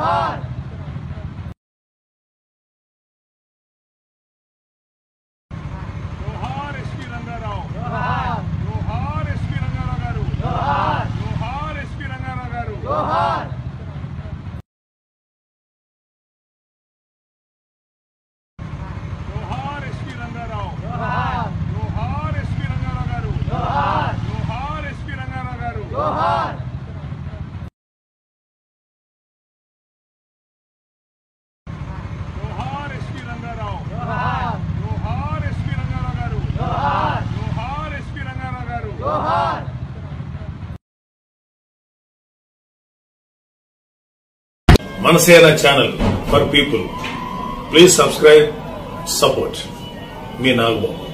జోహార్ SP Rangarao జోహార్ SP Rangarao గారు జోహార్ ఎస్పీ రంగారావు గారు జోహార్ ఎస్పీ రంగారావు జోహార్ ఎస్పీ రంగారావు గారు జోహార్ ఎస్పీ రంగారావు గారు జోహార్ ఎస్పీ రంగారావు జోహార్ ఎస్పీ రంగారావు గారు జోహార్ ఎస్పీ రంగారావు గారు Manasena channel for people please subscribe support మీ నాగబాబు